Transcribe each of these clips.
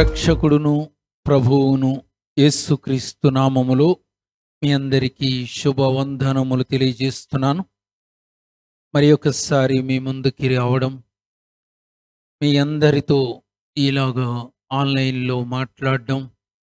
రక్షకుడును ప్రభువును యేసుక్రీస్తు నామములో మీ అందరికీ శుభవందనములు తెలియజేస్తున్నాను మరి ఒకసారి మీ ముందుకి రావడం మీ అందరితో ఇలాగా ఆన్లైన్లో మాట్లాడడం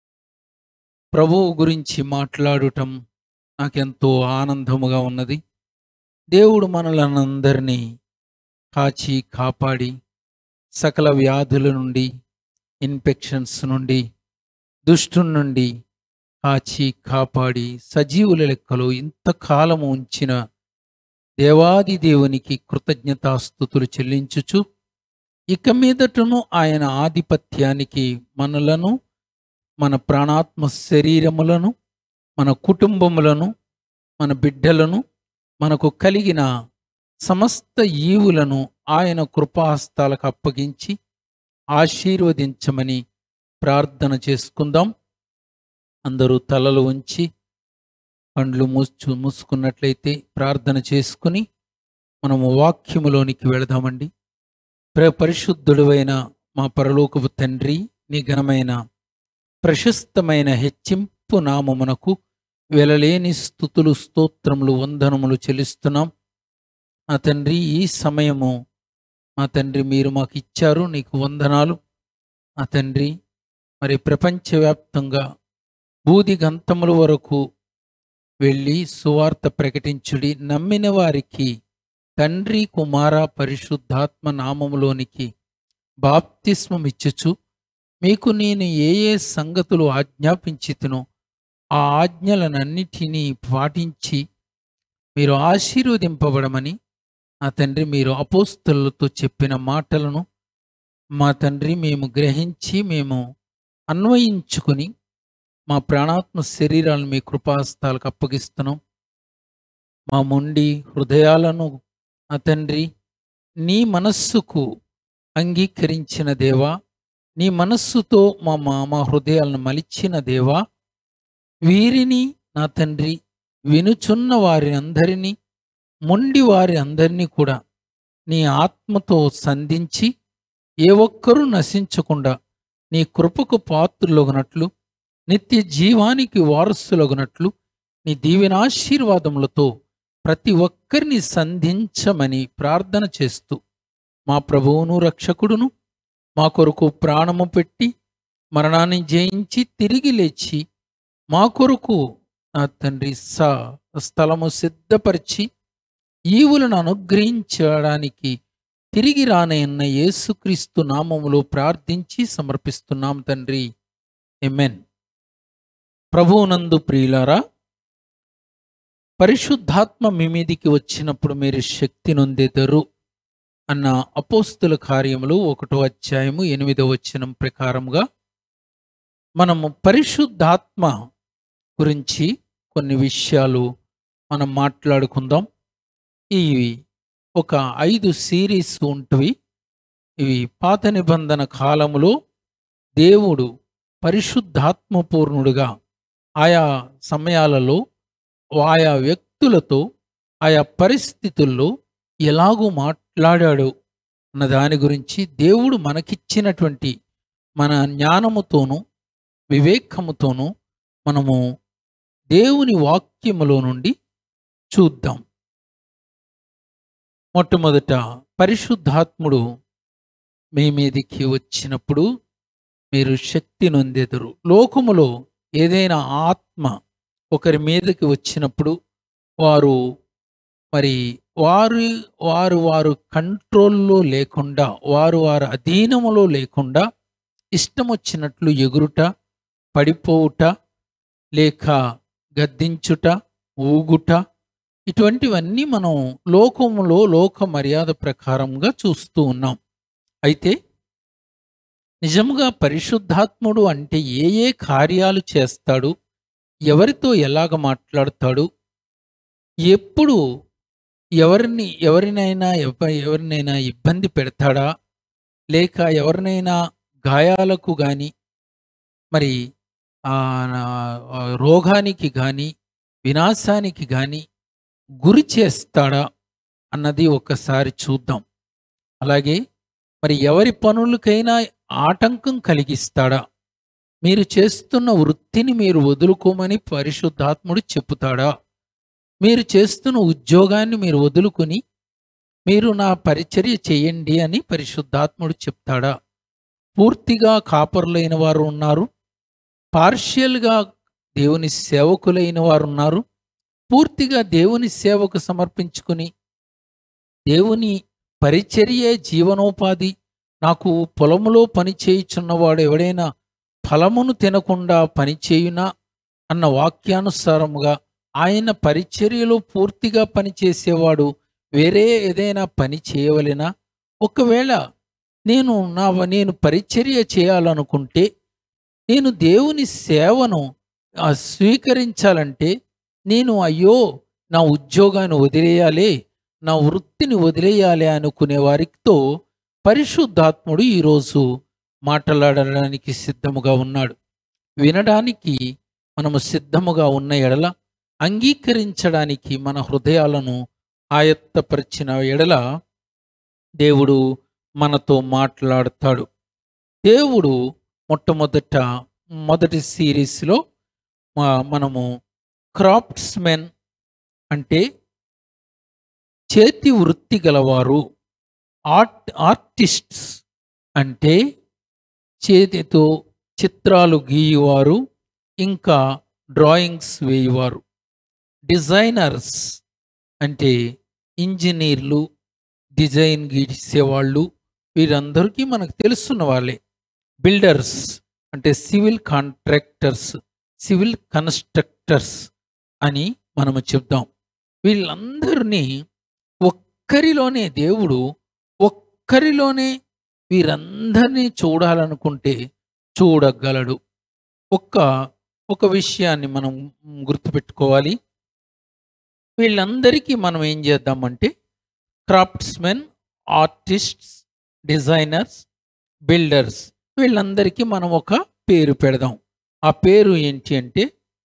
ప్రభువు గురించి మాట్లాడటం నాకెంతో ఆనందముగా ఉన్నది దేవుడు మనలందరినీ కాచి కాపాడి సకల వ్యాధుల నుండి ఇన్ఫెక్షన్స్ నుండి దుష్టు నుండి కాచి కాపాడి సజీవుల లెక్కలో ఇంతకాలము ఉంచిన దేవాది దేవునికి కృతజ్ఞతాస్థుతులు చెల్లించుచు ఇక మీదటను ఆయన ఆధిపత్యానికి మనలను మన ప్రాణాత్మ శరీరములను మన కుటుంబములను మన బిడ్డలను మనకు కలిగిన సమస్త ఈవులను ఆయన కృపాహస్తాలకు అప్పగించి ఆశీర్వదించమని ప్రార్థన చేసుకుందాం అందరూ తలలు ఉంచి పండ్లు మూసు మూసుకున్నట్లయితే ప్రార్థన చేసుకుని మనము వాక్యములోనికి వెళదామండి ప్ర పరిశుద్ధుడువైన మా పరలోకపు తండ్రి నీ ఘనమైన ప్రశస్తమైన హెచ్చింపు నామమునకు వెలలేని స్థుతులు స్తోత్రములు వందనములు చెల్లిస్తున్నాం మా తండ్రి ఈ సమయము మా తండ్రి మీరు మాకు ఇచ్చారు నీకు వందనాలు మా తండ్రి మరి ప్రపంచవ్యాప్తంగా బూది గంతముల వరకు వెళ్ళి సువార్త ప్రకటించుడి నమ్మిన వారికి తండ్రి కుమార పరిశుద్ధాత్మ నామములోనికి బాప్తిస్మం ఇచ్చుచు మీకు నేను ఏ ఏ సంగతులు ఆజ్ఞాపించితునో ఆ ఆజ్ఞలనన్నిటినీ పాటించి మీరు ఆశీర్వదింపబడమని నా తండ్రి మీరు అపోస్తలతో చెప్పిన మాటలను మా తండ్రి మేము గ్రహించి మేము అన్వయించుకుని మా ప్రాణాత్మ శరీరాలను మీ కృపాస్తాలకు అప్పగిస్తున్నాం మా మొండి హృదయాలను నా తండ్రి నీ మనస్సుకు అంగీకరించిన దేవా నీ మనస్సుతో మా మా మా హృదయాలను మలిచిన దేవా వీరిని నా తండ్రి వినుచున్న వారి అందరినీ మొండి వారి అందరినీ కూడా నీ ఆత్మతో సంధించి ఏ ఒక్కరూ నశించకుండా నీ కృపకు పాత్రులగునట్లు నిత్య జీవానికి వారసులగునట్లు నీ దీవెనాశీర్వాదములతో ప్రతి ఒక్కరిని సంధించమని ప్రార్థన చేస్తూ మా ప్రభువును రక్షకుడును మా కొరకు ప్రాణము పెట్టి మరణాన్ని జయించి తిరిగి లేచి మా కొరకు నా తండ్రి స స్థలము సిద్ధపరిచి ఈవులను అనుగ్రహించడానికి తిరిగి రానయ్యన్న యేసుక్రీస్తు నామములో ప్రార్థించి సమర్పిస్తున్నాం తండ్రి ఎమెన్ ప్రభువునందు ప్రియులారా పరిశుద్ధాత్మ మీ మీదికి వచ్చినప్పుడు మీరు శక్తి నొందెదరు అన్న అపోస్తుల కార్యములు ఒకటో అధ్యాయము ఎనిమిదో వచనం ప్రకారముగా మనము పరిశుద్ధాత్మ గురించి కొన్ని విషయాలు మనం మాట్లాడుకుందాం ఇవి ఒక ఐదు సిరీస్ ఉంటవి ఇవి పాత నిబంధన కాలములో దేవుడు పరిశుద్ధాత్మపూర్ణుడుగా ఆయా సమయాలలో ఆయా వ్యక్తులతో ఆయా పరిస్థితుల్లో ఎలాగూ మాట్లాడాడు అన్న దాని గురించి దేవుడు మనకిచ్చినటువంటి మన జ్ఞానముతోనూ వివేకముతోనూ మనము దేవుని వాక్యములో నుండి చూద్దాం మొట్టమొదట పరిశుద్ధాత్ముడు మీ మీదికి వచ్చినప్పుడు మీరు శక్తి నొందెదరు లోకములో ఏదైనా ఆత్మ ఒకరి మీదకి వచ్చినప్పుడు వారు మరి వారు వారు వారు కంట్రోల్లో లేకుండా వారు వారి అధీనములో లేకుండా ఇష్టం వచ్చినట్లు ఎగురుట పడిపోవుట లేక గద్దించుట ఊగుట ఇటువంటివన్నీ మనం లోకములో లోక మర్యాద ప్రకారంగా చూస్తూ ఉన్నాం అయితే నిజంగా పరిశుద్ధాత్ముడు అంటే ఏ ఏ కార్యాలు చేస్తాడు ఎవరితో ఎలాగ మాట్లాడతాడు ఎప్పుడు ఎవరిని ఎవరినైనా ఎవ ఎవరినైనా ఇబ్బంది పెడతాడా లేక ఎవరినైనా గాయాలకు కానీ మరి ఆ, ఆ, రోగానికి కానీ వినాశానికి కానీ గురి చేస్తాడా అన్నది ఒకసారి చూద్దాం అలాగే మరి ఎవరి పనులకైనా ఆటంకం కలిగిస్తాడా మీరు చేస్తున్న వృత్తిని మీరు వదులుకోమని పరిశుద్ధాత్ముడు చెప్పుతాడా మీరు చేస్తున్న ఉద్యోగాన్ని మీరు వదులుకొని మీరు నా పరిచర్య చేయండి అని పరిశుద్ధాత్ముడు చెప్తాడా పూర్తిగా కాపరులైన వారు ఉన్నారు పార్షియల్గా దేవుని సేవకులైన వారు ఉన్నారు పూర్తిగా దేవుని సేవకు సమర్పించుకుని దేవుని పరిచర్యే జీవనోపాధి నాకు పొలములో పని చేయుచున్నవాడు ఎవడైనా ఫలమును తినకుండా పని చేయునా అన్న వాక్యానుసారముగా ఆయన పరిచర్యలో పూర్తిగా పనిచేసేవాడు వేరే ఏదైనా పని చేయవలెనా ఒకవేళ నేను నా నేను పరిచర్య చేయాలనుకుంటే నేను దేవుని సేవను ఆ, స్వీకరించాలంటే నేను అయ్యో నా ఉద్యోగాన్ని వదిలేయాలి నా వృత్తిని వదిలేయాలి అనుకునే వారితో పరిశుద్ధాత్ముడు ఈరోజు మాట్లాడడానికి సిద్ధముగా ఉన్నాడు వినడానికి మనము సిద్ధముగా ఉన్న ఎడల అంగీకరించడానికి మన హృదయాలను ఆయత్తపరిచిన ఎడల దేవుడు మనతో మాట్లాడతాడు దేవుడు మొట్టమొదట మొదటి సిరీస్లో మా- మనము క్రాఫ్ట్స్మెన్ అంటే చేతి వృత్తి గలవారు ఆర్ట్ ఆర్టిస్ట్స్ అంటే చేతితో చిత్రాలు గీయువారు ఇంకా డ్రాయింగ్స్ వేయువారు డిజైనర్స్ అంటే ఇంజనీర్లు డిజైన్ గీసేవాళ్ళు వీరందరికీ మనకు తెలుస్తున్న వాళ్ళే బిల్డర్స్ అంటే సివిల్ కాంట్రాక్టర్స్ సివిల్ కన్స్ట్రక్టర్స్ అని మనము చెప్దాం వీళ్ళందరినీ ఒక్కరిలోనే దేవుడు ఒక్కరిలోనే వీరందరినీ చూడాలనుకుంటే చూడగలడు ఒక్క ఒక విషయాన్ని మనం గుర్తుపెట్టుకోవాలి వీళ్ళందరికీ మనం ఏం చేద్దామంటే క్రాఫ్ట్స్మెన్ ఆర్టిస్ట్స్ డిజైనర్స్ బిల్డర్స్ వీళ్ళందరికీ మనం ఒక పేరు పెడదాం ఆ పేరు ఏంటి అంటే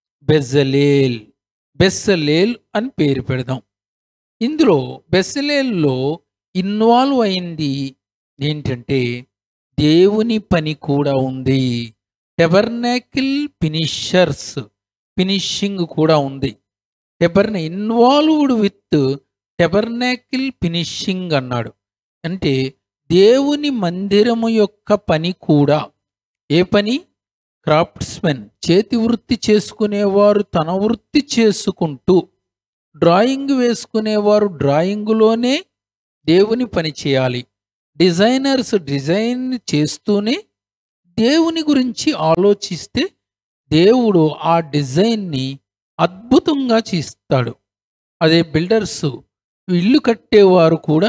బెజలేల్ బెస్సలేల్ అని పేరు పెడదాం ఇందులో బెస్సలేల్లో ఇన్వాల్వ్ అయింది ఏంటంటే దేవుని పని కూడా ఉంది టెబర్నాకిల్ ఫినిషర్స్ ఫినిషింగ్ కూడా ఉంది టెబర్న ఇన్వాల్వ్డ్ విత్ టెబర్నాకిల్ ఫినిషింగ్ అన్నాడు అంటే దేవుని మందిరము యొక్క పని కూడా ఏ పని క్రాఫ్ట్స్మెన్ చేతి వృత్తి చేసుకునేవారు తన వృత్తి చేసుకుంటూ డ్రాయింగ్ వేసుకునేవారు డ్రాయింగులోనే దేవుని పని చేయాలి డిజైనర్స్ డిజైన్ చేస్తూనే దేవుని గురించి ఆలోచిస్తే దేవుడు ఆ డిజైన్ని అద్భుతంగా చేస్తాడు అదే బిల్డర్స్ ఇల్లు కట్టేవారు కూడా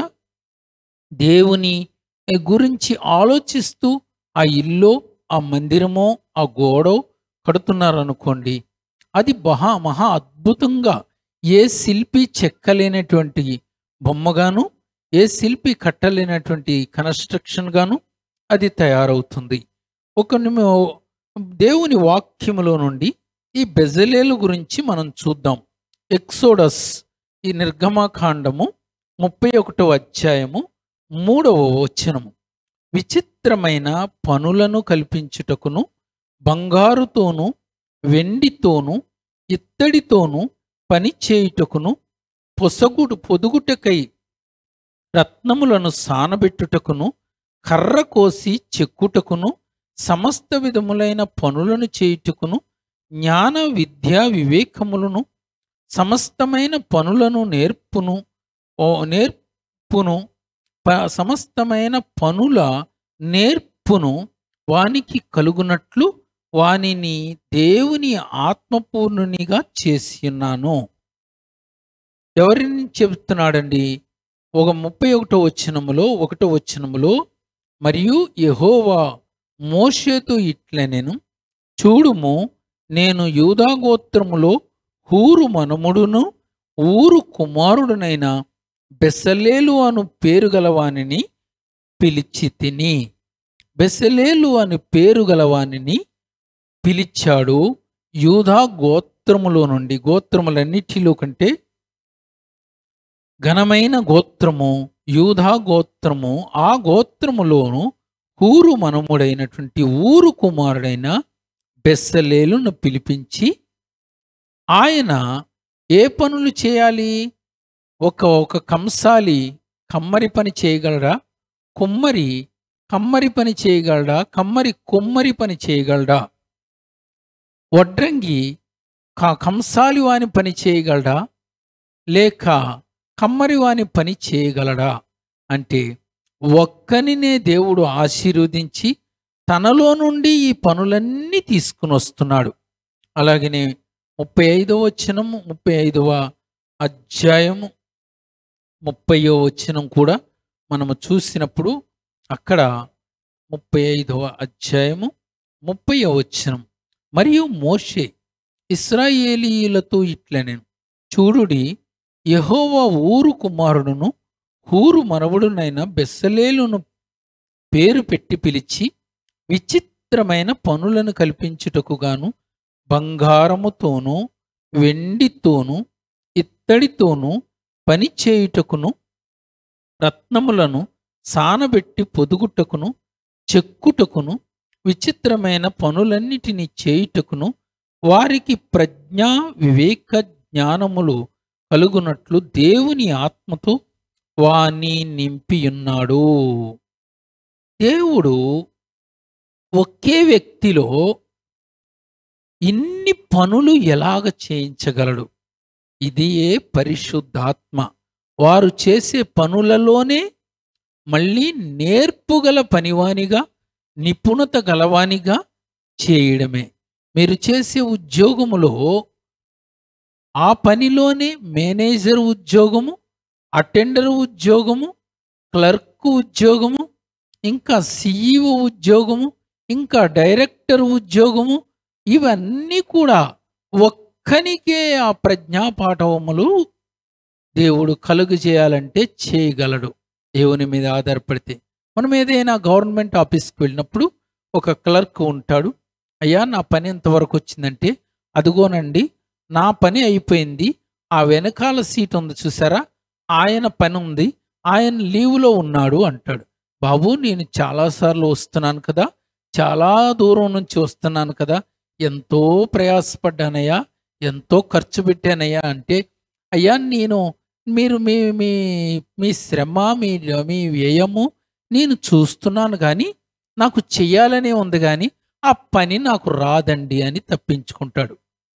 దేవుని గురించి ఆలోచిస్తూ ఆ ఇల్లు ఆ మందిరమో ఆ గోడో కడుతున్నారనుకోండి అది మహా మహా అద్భుతంగా ఏ శిల్పి చెక్కలేనటువంటి బొమ్మగాను ఏ శిల్పి కట్టలేనటువంటి కన్స్ట్రక్షన్ గాను అది తయారవుతుంది ఒక నిమి- దేవుని వాక్యములో నుండి ఈ బెజలేలు గురించి మనం చూద్దాం ఎక్సోడస్ ఈ నిర్గమాకాండము ముప్పై ఒకటవ అధ్యాయము మూడవ వచనము విచిత్రమైన పనులను కల్పించుటకును బంగారుతోనూ వెండితోనూ ఇత్తడితోనూ పని చేయుటకును పొసగుడు పొదుగుటకై రత్నములను సానబెట్టుటకును కర్ర కోసి చెక్కుటకును సమస్త విధములైన పనులను చేయుటకును జ్ఞాన విద్యా వివేకములను సమస్తమైన పనులను నేర్పును ఓ నేర్పును ప- సమస్తమైన పనుల నేర్పును వానికి కలుగునట్లు వానిని దేవుని ఆత్మపూర్ణునిగా చేసి ఉన్నాను ఎవరిని చెబుతున్నాడండి ఒక ముప్పై ఒకటో వచనములో ఒకటో వచనములో మరియు యెహోవా మోషేతో ఇట్లనెను చూడుము నేను యూదాగోత్రములో హూరు మనముడును ఊరు కుమారుడునైన బెసలేలు అను పేరు గలవానిని పిలిచి తిని బెసలేలు అని పేరు గలవానిని పిలిచాడు యూదా గోత్రములో నుండి గోత్రములన్నిటిలో కంటే ఘనమైన గోత్రము యూధా గోత్రము ఆ గోత్రములోను హూరు మనముడైనటువంటి ఊరు కుమారుడైన బెస్సలేలును పిలిపించి ఆయన ఏ పనులు చేయాలి ఒక ఒక కంసాలి కమ్మరి పని చేయగలరా కుమ్మరి కమ్మరి పని చేయగలడా కమ్మరి కుమ్మరి పని చేయగలడా వడ్రంగి క- కంసాలి వాని పని చేయగలడా లేక కమ్మరి వాని పని చేయగలడా అంటే ఒక్కనినే దేవుడు ఆశీర్వదించి తనలో నుండి ఈ పనులన్నీ తీసుకుని వస్తున్నాడు అలాగనే ముప్పై ఐదవ వచనము ముప్పై ఐదవ అధ్యాయము ముప్పయో వచనం కూడా మనము చూసినప్పుడు అక్కడ ముప్పై ఐదవ అధ్యాయము ముప్పయో వచనం మరియు మోషే ఇస్రాయేలీయులతో ఇట్లనెను చూడుడి యెహోవా ఊరు కుమారుడును హూరు మనవడునైన బెస్సలేలును పేరు పెట్టి పిలిచి విచిత్రమైన పనులను కల్పించుటకు గాను బంగారముతోనూ వెండితోనూ ఇత్తడితోనూ పని చేయుటకును రత్నములను సానబెట్టి పొదుగుటకును చెక్కుటకును విచిత్రమైన పనులన్నిటినీ చేయుటకును వారికి ప్రజ్ఞా వివేక జ్ఞానములు కలుగునట్లు దేవుని ఆత్మతో వాని నింపియున్నాడు దేవుడు ఒకే వ్యక్తిలో ఇన్ని పనులు ఎలాగ చేయించగలడు ఇది ఏ పరిశుద్ధాత్మ వారు చేసే పనులలోనే మళ్ళీ నేర్పుగల పనివానిగా నిపుణత గలవానిగా చేయడమే మీరు చేసే ఉద్యోగములో ఆ పనిలోనే మేనేజర్ ఉద్యోగము అటెండర్ ఉద్యోగము క్లర్క్ ఉద్యోగము ఇంకా సిఇఓ ఉద్యోగము ఇంకా డైరెక్టర్ ఉద్యోగము ఇవన్నీ కూడా ఒక్కనికే ఆ ప్రజ్ఞాపాఠవములు దేవుడు కలుగు చేయాలంటే చేయగలడు దేవుని మీద ఆధారపడితే మనం ఏదైనా గవర్నమెంట్ ఆఫీస్కి వెళ్ళినప్పుడు ఒక క్లర్క్ ఉంటాడు అయ్యా నా పని ఎంతవరకు వచ్చిందంటే అదిగోనండి నా పని అయిపోయింది ఆ వెనకాల సీట్ ఉంది చూసారా ఆయన పని ఉంది ఆయన లీవ్లో ఉన్నాడు అంటాడు బాబు నేను చాలాసార్లు వస్తున్నాను కదా చాలా దూరం నుంచి వస్తున్నాను కదా ఎంతో ప్రయాసపడ్డానయ్యా ఎంతో ఖర్చు పెట్టానయ్యా అంటే అయ్యా నేను మీరు మీ మీ మీ శ్రమ మీ మీ వ్యయము నేను చూస్తున్నాను కానీ నాకు చెయ్యాలనే ఉంది కానీ ఆ పని నాకు రాదండి అని తప్పించుకుంటాడు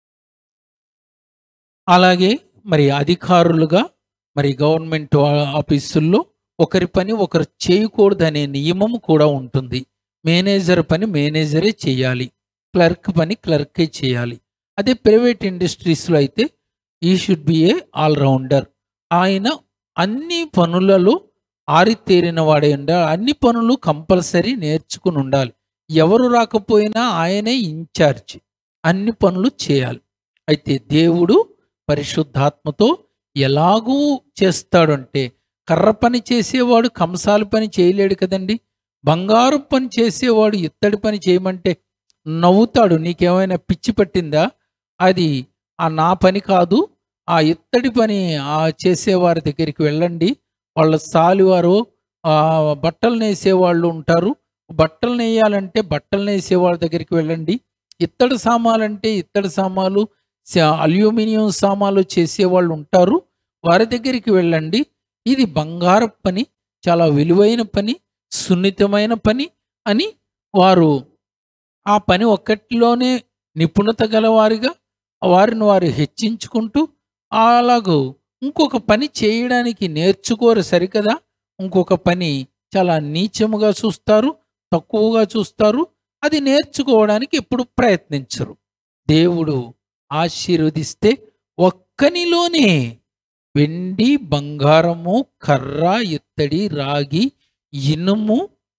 అలాగే మరి అధికారులుగా మరి గవర్నమెంట్ ఆఫీసుల్లో ఒకరి పని ఒకరు చేయకూడదనే నియమం కూడా ఉంటుంది మేనేజర్ పని మేనేజరే చేయాలి క్లర్క్ పని క్లర్కే చేయాలి అదే ప్రైవేట్ ఇండస్ట్రీస్లో అయితే ఈ షుడ్ బి ఏ ఆల్రౌండర్ ఆయన అన్ని పనులలో ఆరితేరిన వాడే ఉండాలి అన్ని పనులు కంపల్సరీ నేర్చుకుని ఉండాలి ఎవరు రాకపోయినా ఆయనే ఇన్ఛార్జ్ అన్ని పనులు చేయాలి అయితే దేవుడు పరిశుద్ధాత్మతో ఎలాగూ చేస్తాడంటే కర్ర పని చేసేవాడు కంసాల పని చేయలేడు కదండి బంగారు పని చేసేవాడు ఇత్తడి పని చేయమంటే నవ్వుతాడు నీకేమైనా పిచ్చి పట్టిందా అది ఆ నా పని కాదు ఆ ఇత్తడి పని ఆ చేసేవారి దగ్గరికి వెళ్ళండి వాళ్ళ సాలివారు ఆ బట్టలు నేసేవాళ్ళు ఉంటారు బట్టలు నేయాలంటే బట్టలు నేసే వాళ్ళ దగ్గరికి వెళ్ళండి ఇత్తడి సామాలంటే ఇత్తడి సామాలు స- అల్యూమినియం సామాలు చేసేవాళ్ళు ఉంటారు వారి దగ్గరికి వెళ్ళండి ఇది బంగారు పని చాలా విలువైన పని సున్నితమైన పని అని వారు ఆ పని ఒక్కటిలోనే నిపుణత గలవారిగా వారిని వారు హెచ్చించుకుంటూ అలాగూ ఇంకొక పని చేయడానికి నేర్చుకోరు సరికదా ఇంకొక పని చాలా నీచముగా చూస్తారు తక్కువగా చూస్తారు అది నేర్చుకోవడానికి ఎప్పుడు ప్రయత్నించరు దేవుడు ఆశీర్వదిస్తే ఒక్కనిలోనే వెండి బంగారము కర్ర ఇత్తడి రాగి ఇనుము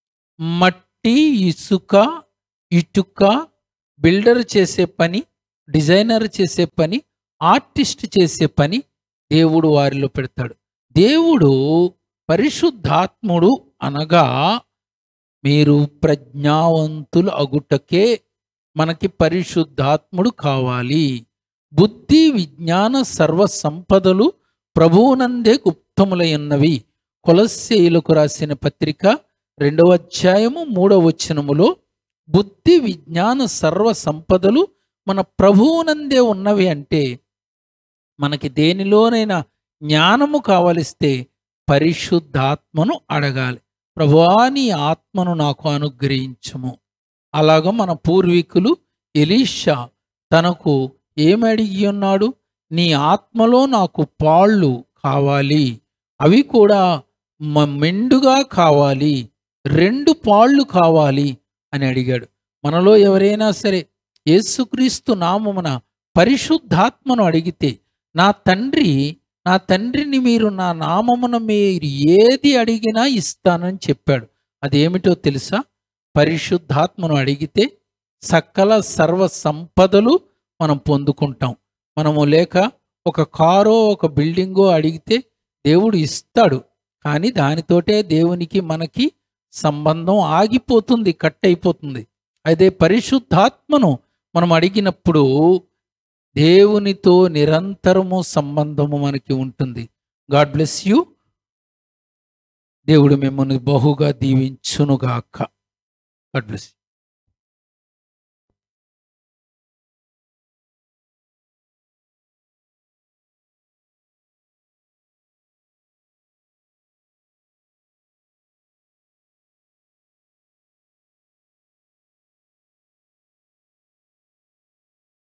మట్టి ఇసుక ఇటుక బిల్డర్ చేసే పని డిజైనర్ చేసే పని ఆర్టిస్ట్ చేసే పని దేవుడు వారిలో పెడతాడు దేవుడు పరిశుద్ధాత్ముడు అనగా మీరు ప్రజ్ఞావంతులు అగుటకే మనకి పరిశుద్ధాత్ముడు కావాలి బుద్ధి విజ్ఞాన సర్వ సంపదలు ప్రభువునందే గుప్తములై ఉన్నవి కొలస్సేయులకు రాసిన పత్రిక రెండవ అధ్యాయము మూడవ వచనములో బుద్ధి విజ్ఞాన సర్వ సంపదలు మన ప్రభువునందే ఉన్నవి అంటే మనకి దేనిలోనైనా జ్ఞానము కావలిస్తే పరిశుద్ధాత్మను అడగాలి ప్రభువా నీ ఆత్మను నాకు అనుగ్రహించము అలాగ మన పూర్వీకులు ఎలీషా తనకు ఏమి అడిగి ఉన్నాడు నీ ఆత్మలో నాకు పాళ్ళు కావాలి అవి కూడా మ- మెండుగా కావాలి రెండు పాళ్ళు కావాలి అని అడిగాడు మనలో ఎవరైనా సరే యేసుక్రీస్తు నామమున పరిశుద్ధాత్మను అడిగితే నా తండ్రి నా తండ్రిని మీరు నా నామమున మీరు ఏది అడిగినా ఇస్తానని చెప్పాడు అదేమిటో తెలుసా పరిశుద్ధాత్మను అడిగితే సకల సర్వ సంపదలు మనం పొందుకుంటాం మనము లేక ఒక కారో ఒక బిల్డింగో అడిగితే దేవుడు ఇస్తాడు కానీ దానితోటే దేవునికి మనకి సంబంధం ఆగిపోతుంది కట్ అయిపోతుంది అదే పరిశుద్ధాత్మను మనం అడిగినప్పుడు దేవునితో నిరంతరము సంబంధము మనకి ఉంటుంది గాడ్ బ్లెస్ యూ దేవుడు మిమ్మల్ని బహుగా దీవించునుగాక గాడ్ బ్లెస్